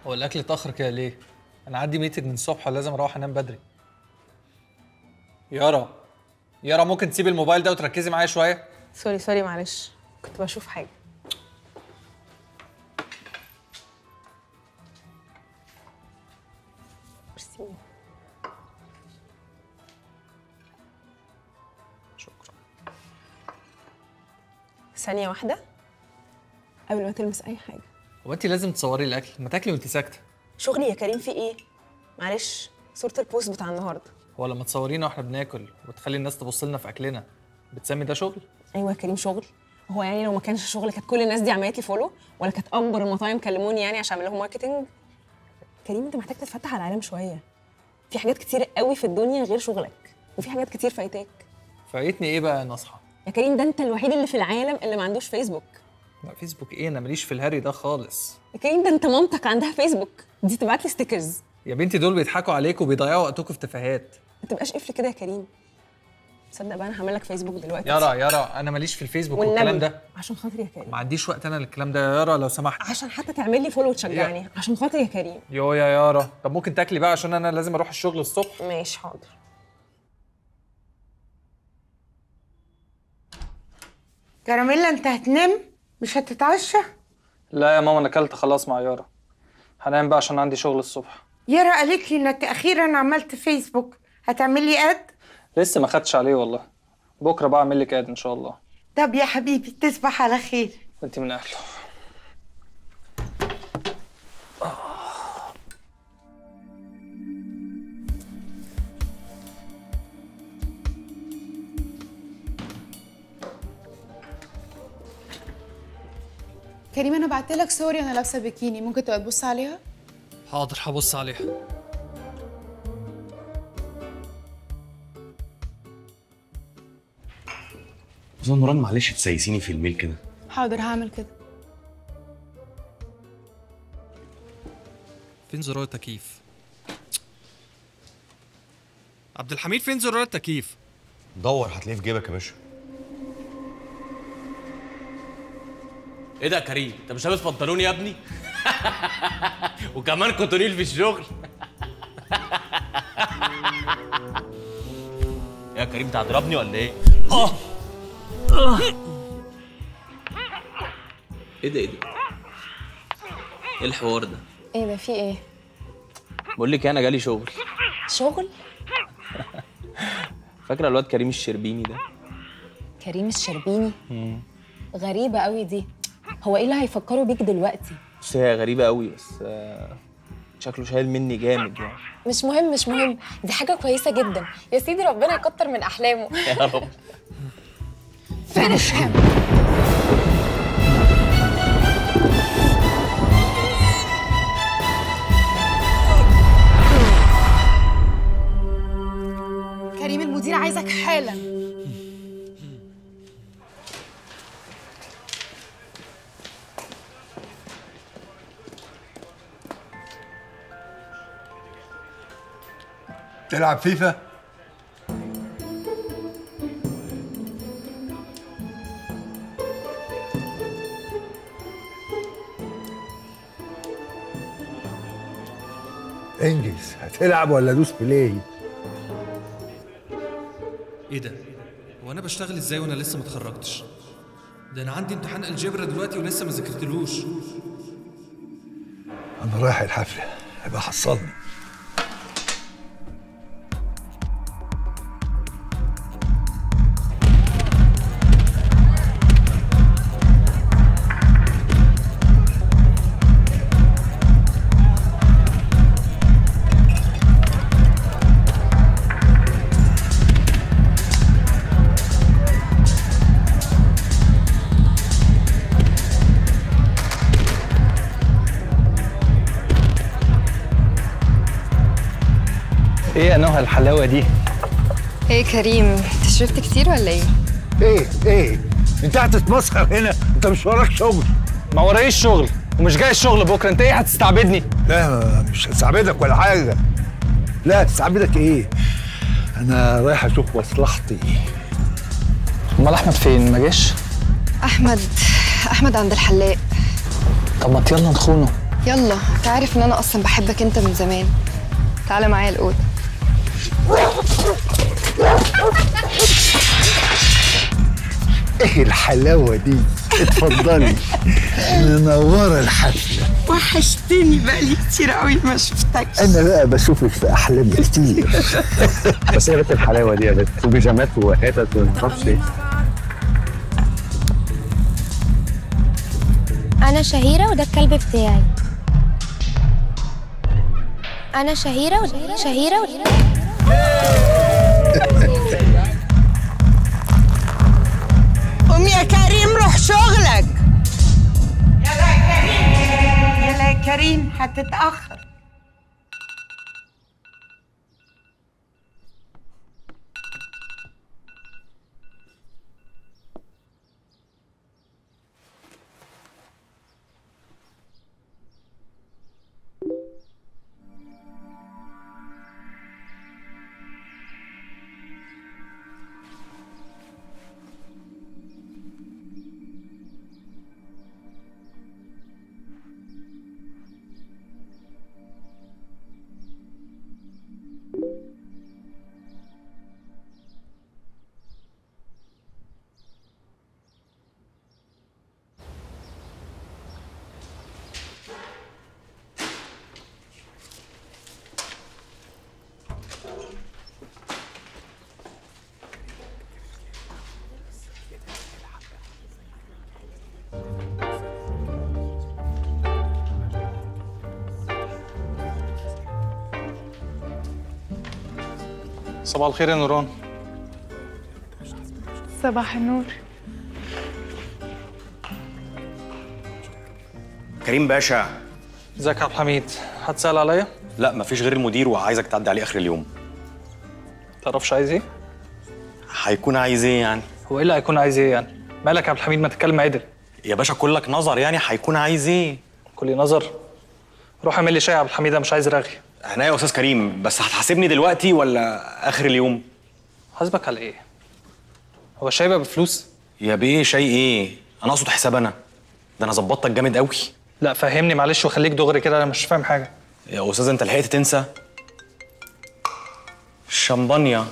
هو الاكل اتاخر كده ليه انا عندي ميتنج من الصبح ولازم اروح انام بدري يارا يارا ممكن تسيب الموبايل ده وتركزي معايا شويه سوري سوري معلش كنت بشوف حاجه ميرسي شكرا ثانيه واحده قبل ما تلمس اي حاجه هو انت لازم تصوري الاكل ما تاكلي وانت ساكته شغلي يا كريم في ايه معلش صوره البوست بتاع النهارده هو لما تصورينا واحنا بناكل وتخلي الناس تبص لنا في اكلنا بتسمي ده شغل ايوه يا كريم شغل هو يعني لو ما كانش شغل كانت كل الناس دي عملت لي فولو ولا كانت اكبر المطاعم كلموني يعني عشان اعمل لهم ماركتنج كريم انت محتاج تتفتح على العالم شويه في حاجات كتير قوي في الدنيا غير شغلك وفي حاجات كتير فايتاك فايتني ايه بقى يا نصحى يا كريم ده انت الوحيد اللي في العالم اللي ما عندوش فيسبوك لا فيسبوك ايه انا ماليش في الهري ده خالص يا كريم ده انت مامتك عندها فيسبوك دي تبعت لي ستيكرز يا بنتي دول بيضحكوا عليك وبيضيعوا وقتكم في تفاهات ما تبقاش قفل كده يا كريم تصدق بقى انا هعمل لك فيسبوك دلوقتي يارا يارا انا ماليش في الفيسبوك والكلام والنبي ده عشان خاطري يا كريم ما عنديش وقت انا للكلام ده يا يارا لو سمحت عشان حتى تعمل لي فولو وتشجعني عشان خاطري يا كريم يو يا يارا طب ممكن تاكلي بقى عشان انا لازم اروح الشغل الصبح ماشي حاضر كراميلا انت هتنام مش هتتعشى لا يا ماما انا اكلت خلاص مع يارا هنام بقى عشان عندي شغل الصبح يارا قالت لي انك اخيرا عملت فيسبوك هتعملي اد لسه ما خدتش عليه والله بكره بقى اعمل لك اد ان شاء الله طب يا حبيبي تصبح على خير انت من اهله كريم انا بعت لك صوري وانا لابسه بيكيني ممكن تبقى تبص عليها حاضر هبص عليها أستاذة نوران معلش تسيسيني في الميل كده حاضر هعمل كده فين زرار التكييف عبد الحميد فين زرار التكييف دور هتلاقيه في جيبك يا باشا ايه ده يا كريم انت مش لابس بنطلون يا ابني وكمان كوتونيل في الشغل يا كريم انت هتضربني ولا ايه اه ايه ده ايه ده ايه الحوار ده ايه ده في ايه بقول لك إيه، انا جالي شغل شغل فاكره الواد كريم الشربيني ده كريم الشربيني غريبه قوي دي هو ايه اللي هيفكروا بيك دلوقتي بس هي غريبه قوي بس آه، شكله شايل مني جامد يعني مش مهم مش مهم دي حاجة كويسة جدا يا سيدي ربنا يكتر من أحلامه يا رب كريم المدير عايزك حالا تلعب فيفا انجز هتلعب ولا دوس بلاي ايه ده هو انا بشتغل ازاي وانا لسه ما اتخرجتش ده انا عندي امتحان الجبر دلوقتي ولسه ما ذاكرتلوش انا رايح الحفله هيبقى حصلني ايه يا نهى الحلاوه دي ايه كريم انت شربت كتير ولا ايه؟ ايه ايه انت هتتمسخر هنا انت مش وراك شغل ما ورايش شغل ومش جاي الشغل بكره انت ايه هتستعبدني لا مش هساعدك ولا حاجه لا تساعدك ايه انا رايح اشوف مصلحتي امال احمد فين ما جاش أحمد أحمد عند الحلاق طب ما يلا نخونه يلا تعرف ان انا اصلا بحبك انت من زمان تعالى معايا الاوضه ايه الحلاوه دي اتفضلي منوره الحفله وحشتني بقالي كتير قوي ما شفتكش انا بقى بشوفك في احلامي كتير بس ايه يا بنت الحلاوه دي يا بنت وبيجامات وحتت ومعرفش ايه أنا شهيرة وده الكلب بتاعي أنا شهيرة وده شهيرة وده قوم يا كريم روح شغلك يلا يا كريم يلا يا كريم هتتأخر صباح الخير يا نوران صباح النور كريم باشا ازيك يا عبد الحميد هتسأل عليا؟ لا مفيش غير المدير وعايزك تعدي عليه اخر اليوم تعرفش عايز ايه؟ هيكون عايز ايه يعني هو ايه اللي هيكون عايز ايه يعني؟ مالك يا عبد الحميد ما تتكلم عدل يا باشا كلك نظر يعني هيكون عايز ايه كل نظر روح اعمل لي شاي يا عبد الحميد انا مش عايز رغي انا يا استاذ كريم بس هتحاسبني دلوقتي ولا اخر اليوم حاسبك على ايه؟ هو الشاي بقى بفلوس؟ يا بيه شاي ايه انا اقصد حساب انا ده انا ظبطتك جامد قوي لا فهمني معلش وخليك دغري كده انا مش فاهم حاجه يا استاذ انت لحقت تنسى الشمبانيا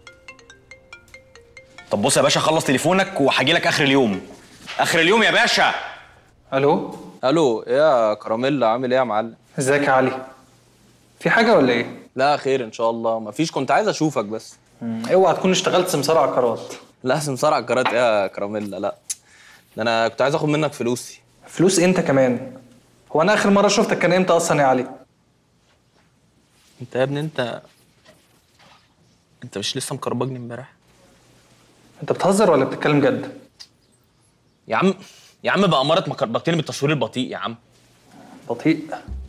طب بص يا باشا خلص تليفونك وهجي لك اخر اليوم اخر اليوم يا باشا الو الو ايه يا كراميلا عامل ايه يا معلم ازيك يا علي في حاجه ولا ايه لا خير ان شاء الله مفيش كنت عايز اشوفك بس اوعى تكون اشتغلت سمسار عقارات لا سمسار عقارات ايه يا كراميلا لا ده انا كنت عايز اخد منك فلوسي فلوس انت كمان هو انا اخر مره شفتك كان امتى اصلا يا علي انت يا ابني انت انت مش لسه مكربجني امبارح انت بتهزر ولا بتتكلم جد يا عم يا عم بقى مرة ما كربجتني بالتصوير البطيء يا عم بطيء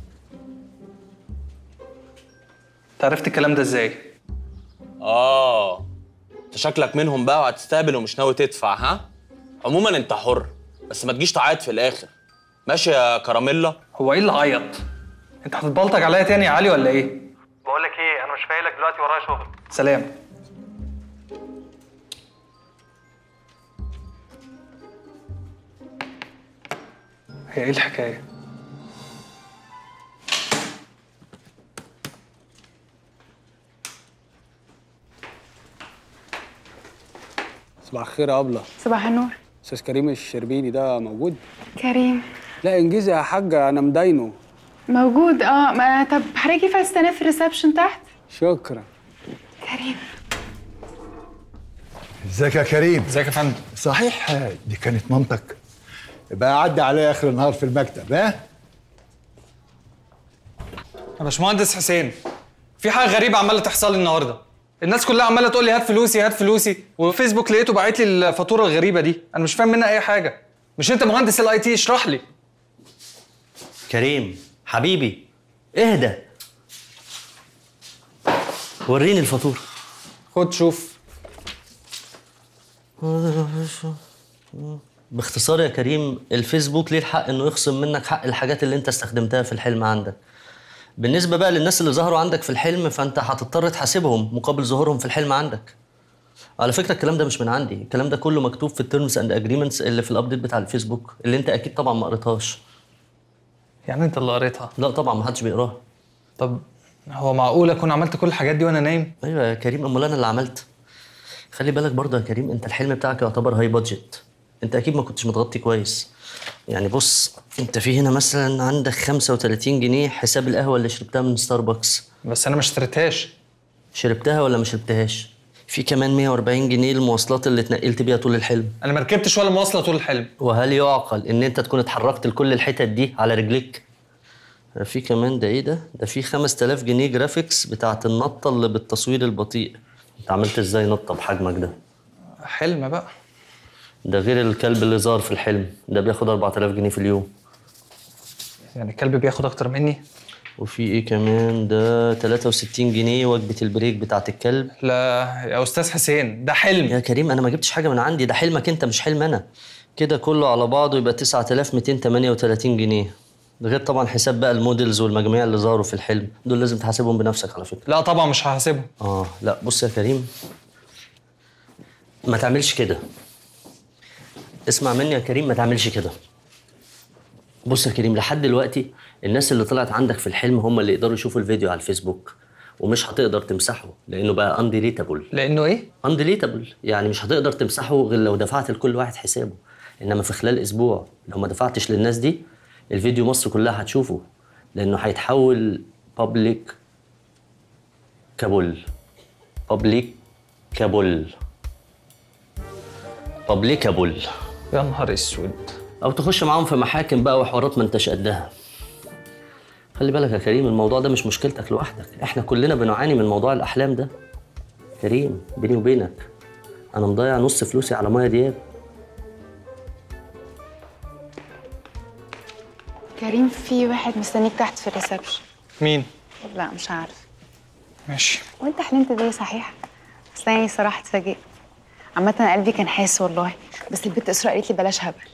انت عرفت الكلام ده ازاي اه انت شكلك منهم بقى وهتستقبل ومش ناوي تدفع ها عموما انت حر بس ما تجيش تعيط في الاخر ماشي يا كراميلا هو ايه اللي عيط انت هتتبلطج عليا تاني يا علي ولا ايه بقول لك ايه انا مش فايلك دلوقتي ورايا شغل سلام هي ايه الحكايه صباح الخير يا ابله صباح النور استاذ كريم الشربيني ده موجود كريم لا انجزي يا حاجه انا مداينه موجود اه ما طب حضرتك ينفع تستنى في الريسبشن تحت شكرا كريم ازيك يا كريم ازيك يا فندم صحيح دي كانت مامتك يبقى عدي عليا اخر النهار في المكتب ها يا باشمهندس حسين في حاجه غريبه عماله تحصل لي النهارده الناس كلها عماله تقول لي هات فلوسي هات فلوسي وفيسبوك لقيته باعت لي الفاتوره الغريبه دي انا مش فاهم منها اي حاجه مش انت مهندس الاي تي اشرح لي كريم حبيبي اهدى وريني الفاتورة خد شوف باختصار يا كريم الفيسبوك ليه الحق انه يخصم منك حق الحاجات اللي انت استخدمتها في الحلم عندك بالنسبة بقى للناس اللي ظهروا عندك في الحلم فانت هتضطر تحاسبهم مقابل ظهورهم في الحلم عندك على فكرة الكلام ده مش من عندي الكلام ده كله مكتوب في التيرمز اند اجريمنتس اللي في الابديت بتاع الفيسبوك اللي انت اكيد طبعا ما قريتهاش يعني انت اللي قريتها لا طبعا ما حدش بيقراها طب هو معقول اكون عملت كل الحاجات دي وانا نايم ايوه يا كريم امال انا اللي عملت خلي بالك برضه يا كريم انت الحلم بتاعك يعتبر هاي بادجت انت اكيد ما كنتش متغطي كويس يعني بص انت في هنا مثلا عندك 35 جنيه حساب القهوه اللي شربتها من ستاربكس بس انا ما اشتريتهاش شربتها ولا ما شربتهاش في كمان 140 جنيه المواصلات اللي اتنقلت بيها طول الحلم انا ما ركبتش ولا مواصله طول الحلم وهل يعقل ان انت تكون اتحركت لكل الحتت دي على رجليك في كمان ده ايه ده ده في 5000 جنيه جرافيكس بتاعت النطه اللي بالتصوير البطيء انت عملت ازاي نطه بحجمك ده حلم بقى ده غير الكلب اللي ظهر في الحلم ده بياخد 4000 جنيه في اليوم يعني الكلب بياخد اكتر مني وفي ايه كمان ده 63 جنيه وجبه البريك بتاعت الكلب لا يا استاذ حسين ده حلم يا كريم انا ما جبتش حاجه من عندي ده حلمك انت مش حلم انا كده كله على بعضه يبقى 9238 جنيه ده غير طبعا حساب بقى المودلز والمجاميع اللي ظهروا في الحلم دول لازم تحاسبهم بنفسك على فكره لا طبعا مش هحاسبهم اه لا بص يا كريم ما تعملش كده اسمع مني يا كريم ما تعملش كده بص يا كريم لحد دلوقتي الناس اللي طلعت عندك في الحلم هم اللي يقدروا يشوفوا الفيديو على الفيسبوك ومش هتقدر تمسحه لانه بقى انديليتابل لانه ايه انديليتابل يعني مش هتقدر تمسحه غير لو دفعت لكل واحد حسابه انما في خلال اسبوع لو ما دفعتش للناس دي الفيديو مصر كلها هتشوفه لانه هيتحول بابليك كابول بابليك كابول بابليكابل يا نهار اسود او تخش معاهم في محاكم بقى وحوارات ما انتش قدها خلي بالك يا كريم الموضوع ده مش مشكلتك لوحدك احنا كلنا بنعاني من موضوع الاحلام ده كريم بيني وبينك انا مضيع نص فلوسي على مايا دياب كريم في واحد مستنيك تحت في الريسبشن مين لا مش عارف ماشي وانت حلمت بيه صحيح بس يعني صراحه اتفاجئت عامة قلبي كان حاسس والله بس البنت اسراء قالت لي بلاش هبل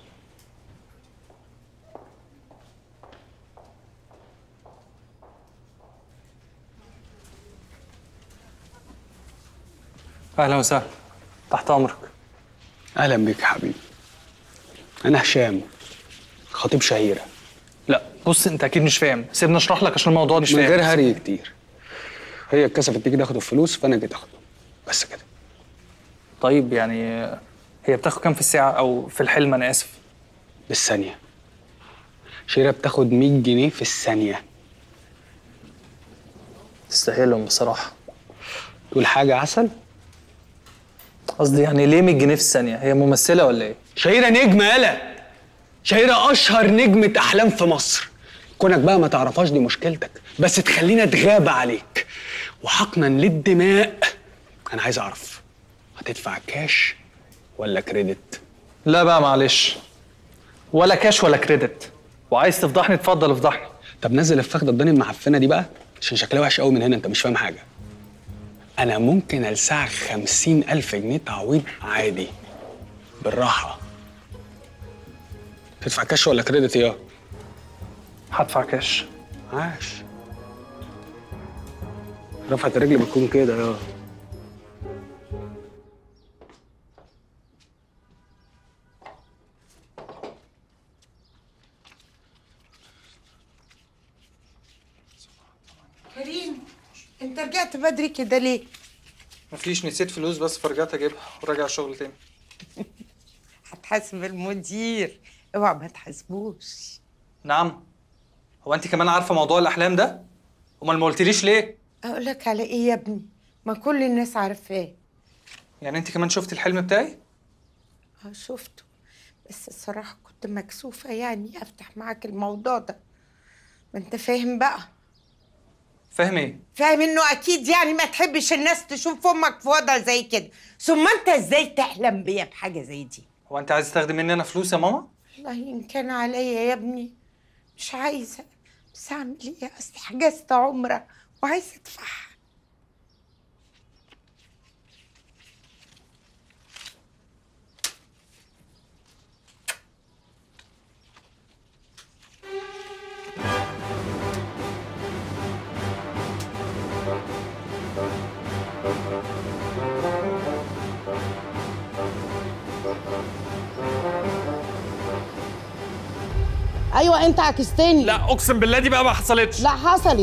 اهلا وسهلا تحت امرك اهلا بك يا حبيبي انا هشام خطيب شهيره لا بص انت اكيد مش فاهم سيبني اشرح لك عشان الموضوع مش من فاهم غير هري كتير هي اتكسفت تيجي تاخد الفلوس فانا جيت اخده بس كده طيب يعني هي بتاخد كام في الساعه او في الحلم انا اسف بالثانيه شيرة بتاخد 100 جنيه في الثانيه تستاهلهم بصراحه تقول حاجه عسل قصدي يعني ليه 100 جنيه في الثانيه هي ممثله ولا ايه شهيرة نجمة يالا شهيرة أشهر نجمة أحلام في مصر كونك بقى ما تعرفهاش دي مشكلتك بس تخلينا اتغابى عليك وحقنا للدماء أنا عايز أعرف هتدفع كاش ولا كريدت لا بقى معلش ولا كاش ولا كريدت وعايز تفضحني اتفضل افضحني طب نزل الفخدة الضاني المعفنة دي بقى عشان شكلها وحش قوي من هنا أنت مش فاهم حاجة أنا ممكن ألسعك خمسين ألف جنيه تعويض عادي بالراحة تدفع كاش ولا كريدت يا هدفع كاش عاش رفعت الرجل بتكون كده يا كريم انت رجعت بدري كده ليه؟ مفيش نسيت فلوس بس فرجعت اجيبها وراجع الشغل تاني هتحاسب المدير اوعى ما تحاسبوش نعم هو انت كمان عارفه موضوع الاحلام ده امال ما قلتليش ليه اقول لك على ايه يا ابني؟ ما كل الناس عارفاه يعني انت كمان شفتي الحلم بتاعي اه شفته بس الصراحة كنت مكسوفة يعني افتح معاك الموضوع ده ما انت فاهم بقى فاهم ايه فاهم انه اكيد يعني ما تحبش الناس تشوف امك في وضع زي كده ثم انت ازاي تحلم بيا بحاجة زي دي هو انت عايز تاخدي مني انا فلوس يا ماما والله ان كان عليا يا ابني مش عايزة بس اعمل ايه اصل حجزت عمرة وعايزة ادفعها ايوه انت عكستني لا اقسم بالله دي بقى ما حصلتش لا حصلت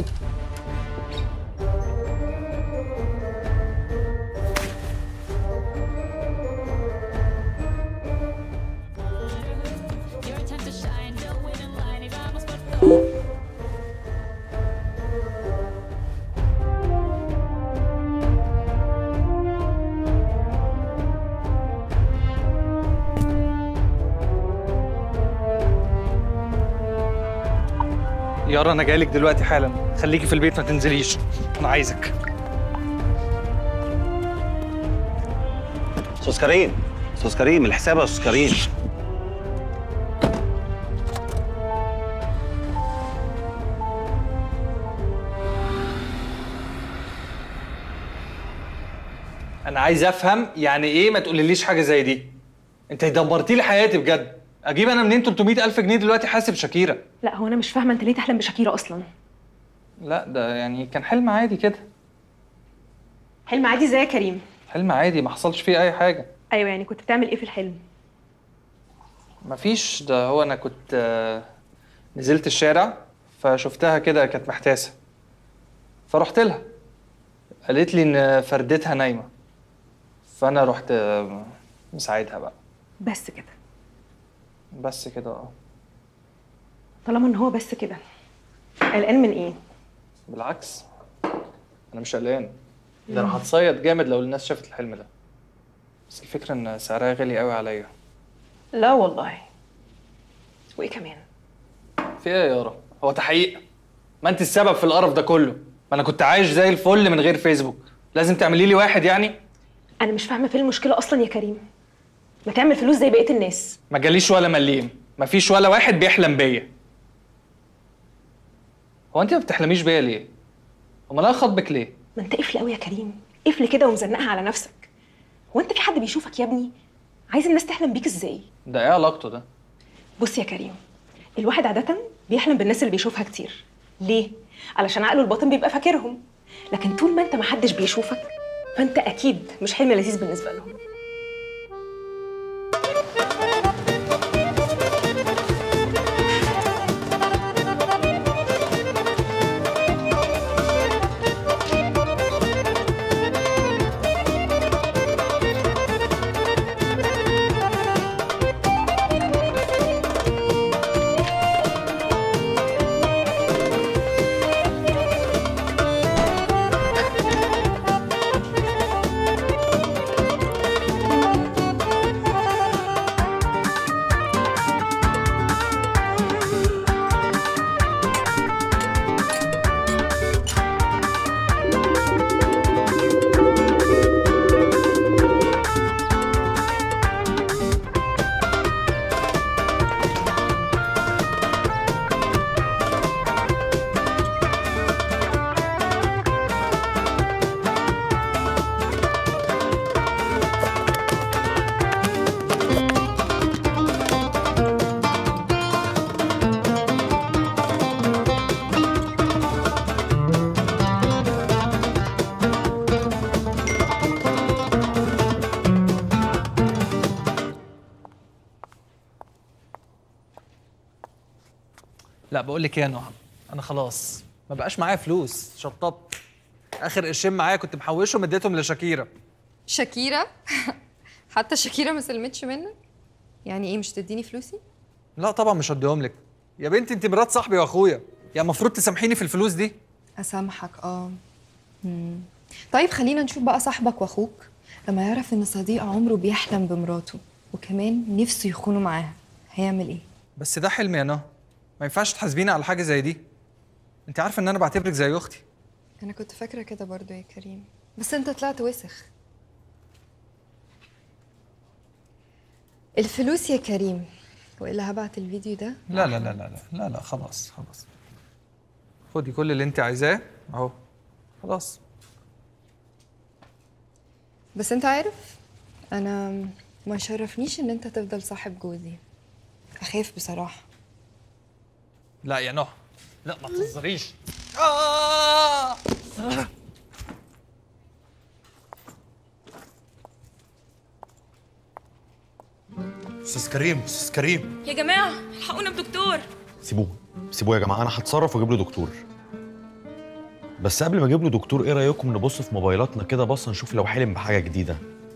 يارا انا جايلك دلوقتي حالا خليكي في البيت ما تنزليش انا عايزك استاذ كريم استاذ كريم الحساب يا استاذ كريم انا عايز افهم يعني ايه ما تقوليليش حاجه زي دي انت دمرتي لي حياتي بجد اجيب انا منين 300 الف جنيه دلوقتي حاسب شاكيرا لا هو انا مش فاهمه انت ليه تحلم بشاكيرا اصلا لا ده يعني كان حلم عادي كده حلم عادي زي يا كريم حلم عادي ما حصلش فيه اي حاجه ايوه يعني كنت بتعمل ايه في الحلم مفيش ده هو انا كنت آه، نزلت الشارع فشفتها كده كانت محتاسه فرحت لها قالت لي ان فردتها نايمه فانا رحت آه، مساعدها بقى بس كده بس كده اه طالما ان هو بس كده قلقان من ايه بالعكس انا مش قلقان ده انا هتصيد جامد لو الناس شافت الحلم ده بس الفكره ان سعرها غالي قوي عليا لا والله وايه كمان في ايه يا يارا هو تحقيق ما انت السبب في القرف ده كله ما انا كنت عايش زي الفل من غير فيسبوك لازم تعملي لي واحد يعني انا مش فاهمه فين المشكله اصلا يا كريم ما تعمل فلوس زي بقيه الناس ما جاليش ولا مليم ما فيش ولا واحد بيحلم بيا هو انت ما بتحلميش بيا ليه امال انا خاطبك ليه ما انت قفل قوي يا كريم قفل كده ومزنقها على نفسك هو انت في حد بيشوفك يا ابني عايز الناس تحلم بيك ازاي ده ايه علاقته ده بص يا كريم الواحد عادة بيحلم بالناس اللي بيشوفها كتير ليه؟ علشان عقله الباطن بيبقى فاكرهم لكن طول ما انت محدش بيشوفك فانت اكيد مش حلم لذيذ بالنسبة لهم لا بقول لك ايه يا نهى انا خلاص ما بقاش معايا فلوس شطبت اخر قرشين معايا كنت محوشهم اديتهم لشاكيرا شاكيرا حتى شاكيرا ما سلمتش منك يعني ايه مش تديني فلوسي لا طبعا مش هديهم لك يا بنتي انت مرات صاحبي واخويا يعني المفروض تسامحيني في الفلوس دي اسامحك اه مم. طيب خلينا نشوف بقى صاحبك واخوك لما يعرف ان صديق عمره بيحلم بمراته وكمان نفسه يخونه معاها هيعمل ايه بس ده حلم يا نهى ما ينفعش تحاسبيني على حاجه زي دي انت عارفه ان انا بعتبرك زي اختي انا كنت فاكره كده برضو يا كريم بس انت طلعت وسخ الفلوس يا كريم والا هبعت الفيديو ده لا لا لا لا لا لا, لا خلاص خلاص خدي كل اللي انت عايزاه اهو خلاص بس انت عارف انا ما يشرفنيش ان انت تفضل صاحب جوزي اخاف بصراحه لا يا نهى لا ما تهزريش آه! استاذ كريم استاذ كريم يا جماعة الحقونا بدكتور سيبوه سيبوه يا جماعه انا هتصرف واجيب له دكتور بس قبل ما اجيب له دكتور ايه رايكم نبص في موبايلاتنا كده بصه نشوف لو حلم بحاجه جديده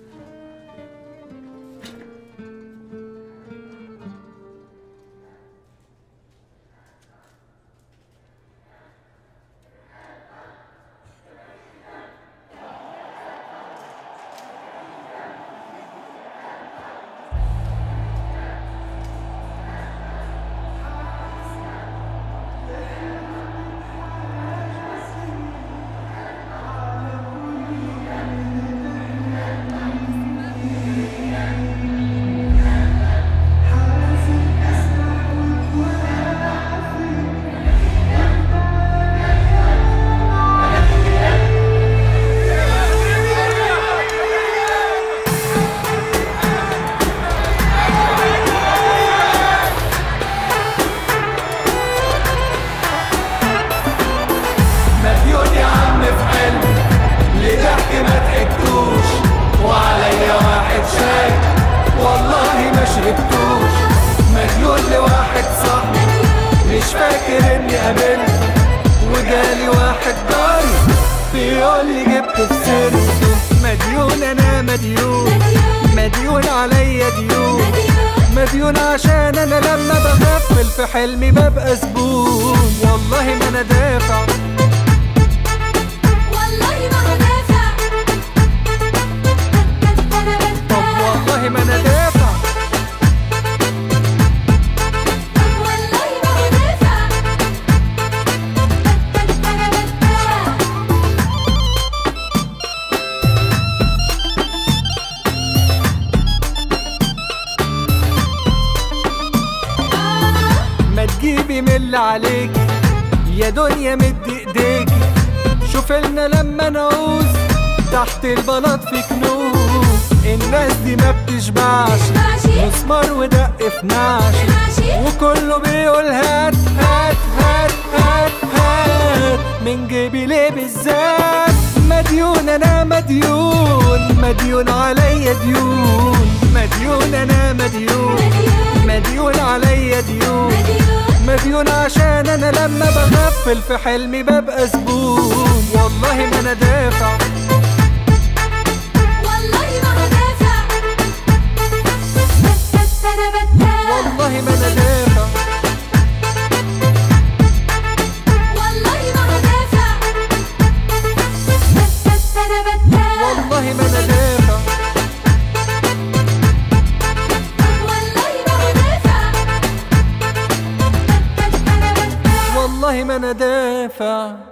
مديون يا عم في حلمي لضحك ما ضحكتوش وعليا واحد شاي والله ما شربتوش مديون لواحد صاحبي مش فاكر اني قابلته وجالي واحد جاري بيقول لي جبت في سيرته مديون انا مديون مديون عليا ديون مديون عشان انا لما بغفل في حلمي ببقى زبون والله ما انا دافع والله ما هدافع طب والله ما انا دافع والله ما هدافع ما تجيبي من اللي عليكي يا دنيا مد ايديكي شوف لنا لما نعوز تحت البلاط في كنوز الناس دي ما بتشبعش مسمار ودق في نعش وكله بيقول هات هات هات هات هات من جيبي ليه بالذات مديون انا مديون مديون عليا ديون مديون انا مديون مديون عليا ديون مديون عشان انا لما بغفل في حلمي ببقى زبون والله ما انا دافع والله ما هدافع بس انا بدافع والله ما انا دافع والله ما هدافع بس انا بدافع والله ما انا دافع والله ما هدافع والله ما انا دافع